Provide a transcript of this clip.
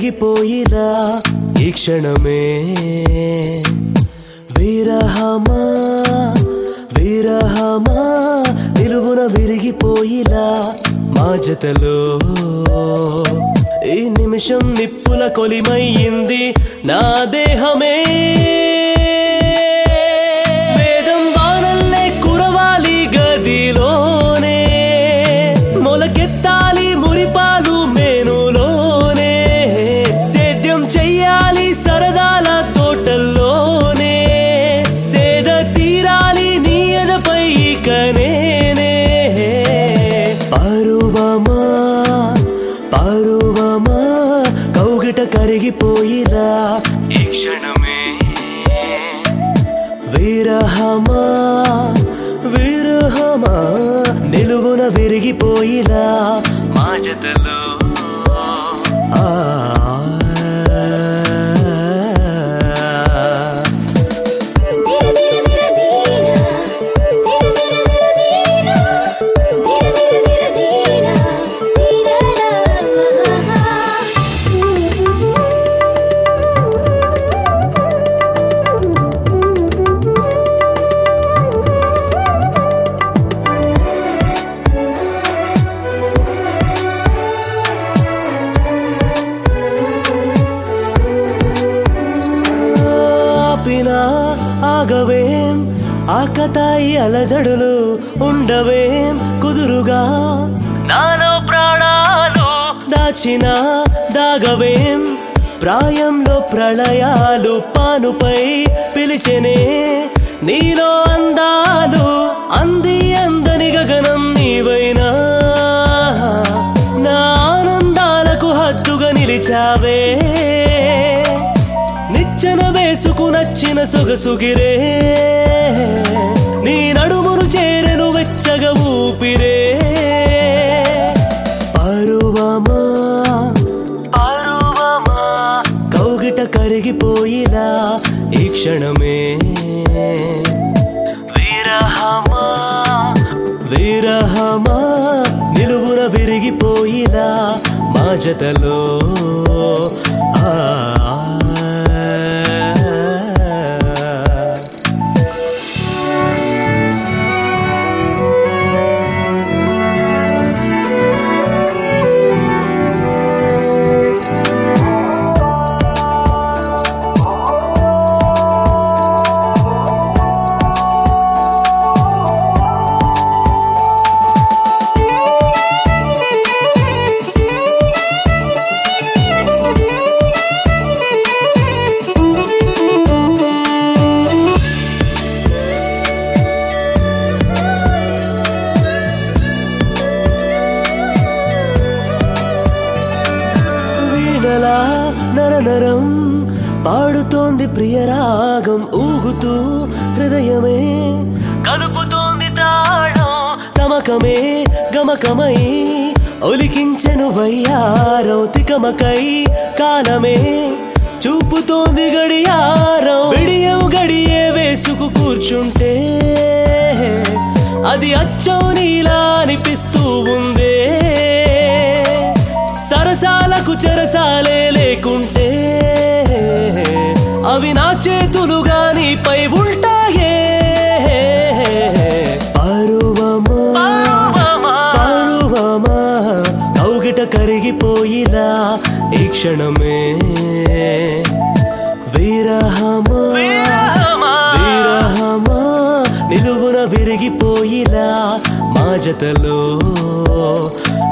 కరిగిపోయినా ఈ క్షణమే విరహమా విరహమా నిలువున విరిగిపోయినా మా జతలో ఈ నిమిషం నిప్పుల కొలిమయ్యింది నా దేహమే స్వేదం వానల్లే కురవాలి గదిలోనే మొలకెత్తాలి మురిపాలు మేనులోనే సేద్యం చెయ్యాలి సరదాల తోటల్లోనే సేద తీరాలి నీ ఎదపై ఇక నేనే పరువమా పరువమా కౌగిట కరిగిపోయినా ఈ క్షణమే విరహమా విరహమా నిలువున విరిగిపోయినా మా జతలో ఆ ధీర ధీర ధీర ధీర ధీర ధీర ధీర ధీర ధీర ధీర ధీర ధీర ఆపినా ఆగవేం ఆకతాయి అలజడులు ఉండవేం కుదురుగా నాలో ప్రాణాలు దాచిన దాగవేం ప్రాయంలో ప్రళయాలు పానుపై పిలిచెనే నీలో అందాలు అంది అందని గగనం నీవైనా నా ఆనందాలకు హద్దుగా నిలిచావే నిచ్చెన వేసుకు నచ్చిన సొగసుగిరే నీ నడుమును చేరెను వెచ్చగా ఊపిరే పరువమా పరువమా కౌగిట కరిగిపోయినా ఈ క్షణమే విరహమా విరహమా నిలువున విరిగిపోయినా మా జతలో ఆ వీణలా నరనరం పాడుతోంది ప్రియరాగం ఊగుతూ హృదయమే కలుపుతోంది తాళం తమకమే గమకమై ఒలికించెను వయ్యారం తికమకై కాలమే చూపుతోంది గడియారం విడియం గడియే వేసుకు కూర్చుంటే అది అచ్చం నీలా అనిపిస్తూ ఉందే సరసాలకు చెరసాలే లేకుంటే అవి నా చేతులుగా నీపై ఉంటాయే పరువమా పరువమా కౌగిట కరిగిపోయినా ఈ క్షణమే విరహమా విరహమా నిలువున విరిగిపోయినా మా జతలో